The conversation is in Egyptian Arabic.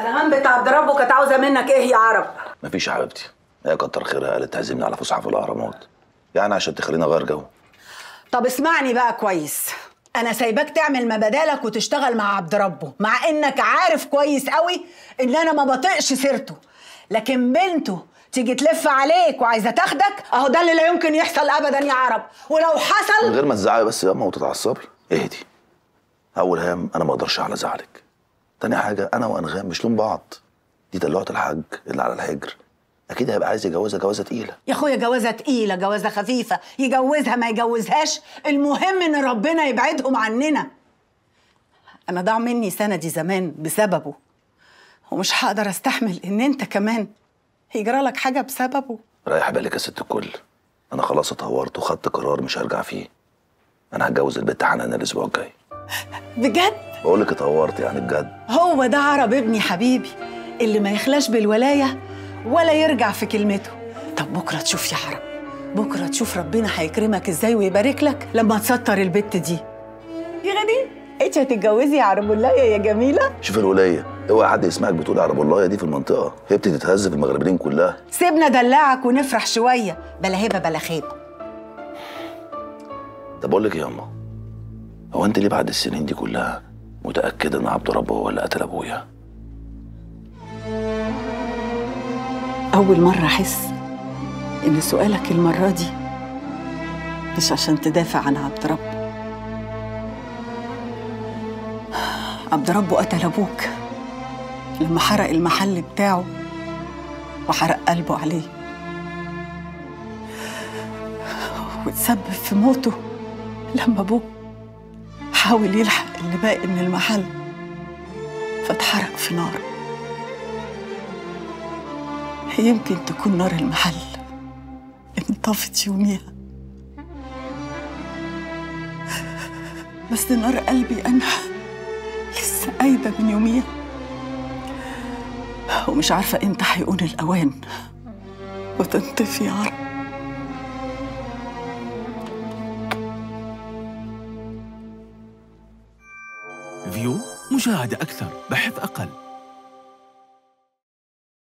انغام بنت عبد ربه كانت عاوزه منك ايه يا عرب مفيش يا حبيبتي هي كتر خيرها قالت تعزمني على فسحه في الاهرامات يعني عشان تخليني اغير جو طب اسمعني بقى كويس انا سايباك تعمل ما بدالك وتشتغل مع عبد ربه مع انك عارف كويس قوي ان انا ما بطيقش سيرته لكن بنته تيجي تلف عليك وعايزه تاخدك اهو ده اللي لا يمكن يحصل ابدا يا عرب ولو من حصل غير ما تزعلي بس ياما وتتعصبي اهدي اول هام انا ما اقدرش على زعلك تاني حاجه انا وانغام مش لون بعض دي دلوعه الحاج اللي على الحجر اكيد هيبقى عايز يجوزها جوازه تقيله يا اخويا جوازه تقيله جوازه خفيفه يجوزها ما يجوزهاش المهم ان ربنا يبعدهم عننا انا ضاع مني سندي زمان بسببه ومش هقدر استحمل ان انت كمان يجرى لك حاجه بسببه رايح بالك يا ست الكل انا خلاص اتهورت وخدت قرار مش هرجع فيه انا هتجوز البت حنان الاسبوع الجاي بجد بقول لك اتهورت يعني بجد هو ده عرب ابني حبيبي اللي ما يخلاش بالولايه ولا يرجع في كلمته طب بكره تشوف يا عرب بكره تشوف ربنا هيكرمك ازاي ويبارك لك لما تسطر البت دي يا غني انت هتتجوزي يا عرب الله يا جميله شوف الولايه اوعى حد يسمعك بتقول عرب الله دي في المنطقه هي بتتهز في المغربلين كلها سيبنا دلعك ونفرح شويه بلا هبه بلا خيبه طب بقول لك ايه يا اما هو انت ليه بعد السنين دي كلها متاكده ان عبد ربه هو اللي قتل ابويا أول مرة أحس إن سؤالك المرة دي مش عشان تدافع عن عبد رب عبد ربه قتل أبوك لما حرق المحل بتاعه وحرق قلبه عليه وتسبب في موته لما أبوك حاول يلحق اللي باقي من المحل فاتحرق في نار يمكن تكون نار المحل انطفت يوميها بس نار قلبي أنا لسه قايدة من يوميها ومش عارفة امتى هيكون الأوان وتنطفي يا رب فيو مشاهدة أكثر بحث أقل